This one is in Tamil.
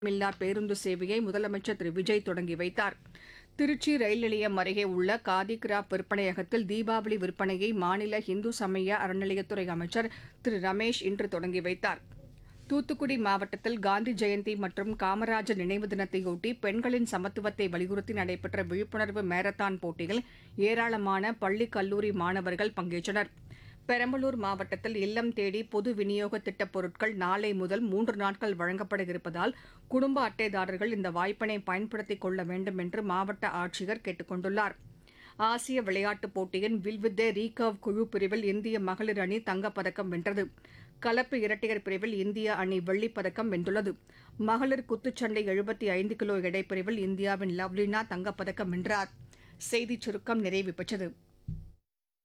மில்லா பேருந்து சேவையை முதலமைச்சர் திரு விஜய் தொடங்கி வைத்தார் திருச்சி ரயில் நிலையம் அருகே உள்ள காதி கிராப் விற்பனையகத்தில் தீபாவளி விற்பனையை மாநில இந்து சமய அறநிலையத்துறை அமைச்சர் திரு ரமேஷ் இன்று தொடங்கி வைத்தார் தூத்துக்குடி மாவட்டத்தில் காந்தி ஜெயந்தி மற்றும் காமராஜர் நினைவு தினத்தையொட்டி பெண்களின் சமத்துவத்தை வலியுறுத்தி நடைபெற்ற விழிப்புணர்வு மாரத்தான் போட்டியில் ஏராளமான பள்ளி கல்லூரி மாணவர்கள் பங்கேற்றனர் பெரம்பலூர் மாவட்டத்தில் இல்லம் தேடி பொது விநியோக திட்டப் பொருட்கள் நாளை முதல் மூன்று நாட்கள் வழங்கப்பட இருப்பதால் குடும்ப அட்டைதாரர்கள் இந்த வாய்ப்பினை பயன்படுத்திக் கொள்ள வேண்டும் என்று மாவட்ட ஆட்சியர் கேட்டுக் கொண்டுள்ளார் ஆசிய விளையாட்டுப் போட்டியின் வில்வித்தை ரீகர்வ் குழு பிரிவில் இந்திய மகளிர் அணி தங்கப்பதக்கம் வென்றது கலப்பு இரட்டையர் பிரிவில் இந்திய அணி வெள்ளிப் பதக்கம் வென்றுள்ளது மகளிர் குத்துச்சண்டை எழுபத்தி ஐந்து கிலோ எடைப்பிரிவில் இந்தியாவின் லவ்லினா தங்கப்பதக்கம் வென்றார் செய்திச் சுருக்கம் நிறைவு பெற்றது